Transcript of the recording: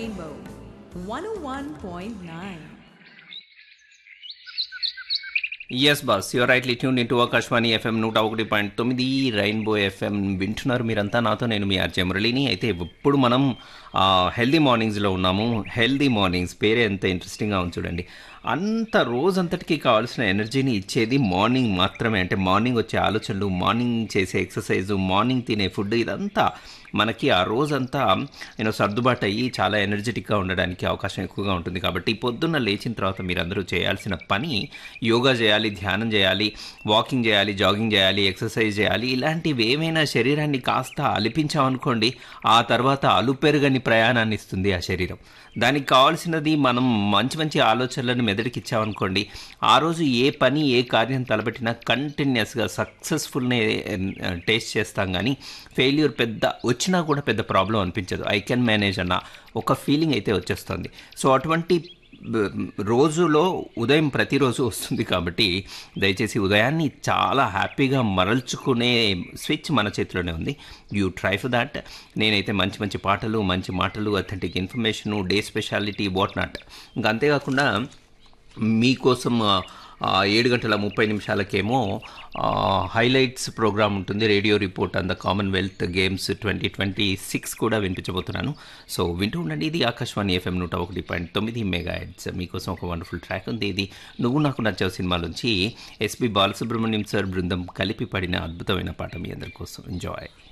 Rainbow 101.9. Yes boss your rightly tune into Akashvani F M నూట ఒకటి point తొమ్మిది రైన్బో ఎఫ్ఎం వింటున్నారు మీరంతా నాతో నేను మీ ఆర్జే మురళిని అయితే ఇప్పుడు మనం హెల్దీ మార్నింగ్స్లో ఉన్నాము హెల్దీ మార్నింగ్స్ పేరే ఎంత ఇంట్రెస్టింగ్గా ఉంది చూడండి అంత రోజంతటికి కావాల్సిన ఎనర్జీని ఇచ్చేది మార్నింగ్ మాత్రమే అంటే మార్నింగ్ వచ్చే ఆలోచనలు మార్నింగ్ చేసే ఎక్సర్సైజు మార్నింగ్ తినే ఫుడ్ ఇదంతా మనకి ఆ రోజంతా నేను సర్దుబాటు అయ్యి చాలా ఎనర్జెటిక్గా ఉండడానికి అవకాశం ఎక్కువగా ఉంటుంది కాబట్టి పొద్దున్న లేచిన తర్వాత మీరందరూ చేయాల్సిన పని యోగా చేయాలి ధ్యానం చేయాలి వాకింగ్ చేయాలి జాగింగ్ చేయాలి ఎక్సర్సైజ్ చేయాలి ఇలాంటివి ఏమైనా శరీరాన్ని కాస్త అలిపించామనుకోండి ఆ తర్వాత అలుపెరుగని ప్రయాణాన్ని ఇస్తుంది ఆ శరీరం దానికి కావాల్సినది మనం మంచి మంచి ఆలోచనలను మెదడుకి ఇచ్చామనుకోండి ఆ రోజు ఏ పని ఏ కార్యం తలపెట్టినా కంటిన్యూస్గా సక్సెస్ఫుల్నే టేస్ట్ చేస్తాం కానీ ఫెయిల్యూర్ పెద్ద వచ్చినా కూడా పెద్ద ప్రాబ్లం అనిపించదు ఐ కెన్ మేనేజ్ అన్న ఒక ఫీలింగ్ అయితే వచ్చేస్తుంది సో అటువంటి బ- రోజులో ఉదయం ప్రతిరోజు వస్తుంది కాబట్టి దయచేసి ఉదయాన్ని చాలా హ్యాపీగా మరల్చుకునే స్విచ్ మన చేతిలోనే ఉంది యూ ట్రై ఫర్ దాట్ నేనైతే మంచి మంచి పాటలు మంచి మాటలు authentic information day speciality what not ఇంకా అంతేకాకుండా మీకోసం ఆ, ఏడు గంటల ముప్పై నిమిషాలకేమో హైలైట్స్ ప్రోగ్రామ్ ఉంటుంది radio report on the Commonwealth games twenty twenty six కూడా వినిపించబోతున్నాను సో వింటూ ఉండండి ఇది ఆకాశవాణి ఎఫ్ఎం నూట ఒకటి పాయింట్ తొమ్మిది మెగా హెడ్స్ మీకోసం ఒక వండర్ఫుల్ ట్రాక్ ఉంది ఇది నువ్వు నాకు నచ్చావు సినిమాలోంచి ఎస్పి బాలసుబ్రహ్మణ్యం సార్ బృందం కలిపి పడిన అద్భుతమైన పాట మీ అందరి కోసం ఎంజాయ్